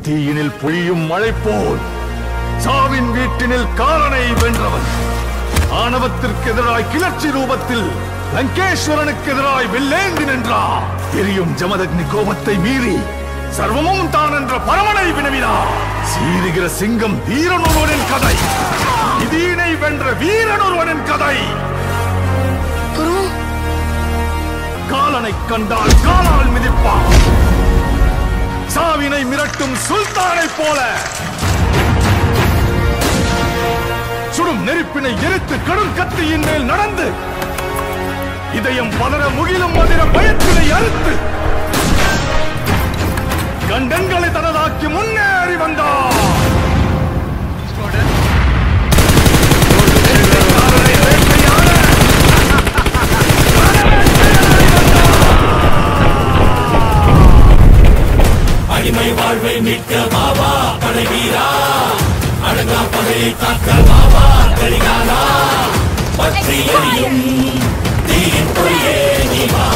தீயினில் பொழியும் மழை போல் சாவின் வீட்டினில் காலனை வென்றவன் ஆணவத்திற்கு எதிராய் கிளர்ச்சி ரூபத்தில் லங்கேஸ்வரனுக்கு எதிராய் வில்லேந்தி நின்றார் எரியும் ஜமதக்னி கோபத்தை மீறி சர்வமும் தான் என்ற பரமனை வினவினார் சீறுகிற சிங்கம் வீரன் ஒருவனின் கதை விதியினை வென்ற வீரன் ஒருவனின் கதை காலனை கண்டால் காலால் மிதிப்பான் சாவினை மிரட்டும் சுல்தானைப் போல சுடும் நெருப்பினை எரித்து கடும் கத்தியின் மேல் நடந்து இதயம் பதற முகிலும் மதிர பயத்தினை அறுத்து கண்டங்களை தனதாக்கி முன்னேறி வந்தார் வேட்டைக்காரனை வேட்டையாட அடிமை வாழ்வை மீட்க பாபா படைவீரா அடங்கா பகையை காக்க பாபா கரிகாலா பற்றி எரியும் தீயின் பொறியே நீ வா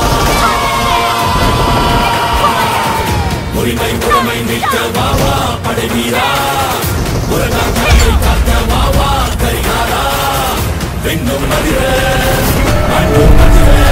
உரிமை உரிமை மீட்க பாபா படைவீரா உரகா பகையை காக்க பாபா கரிகாலா வெண்ணும் மதிர அன்பும் மதிர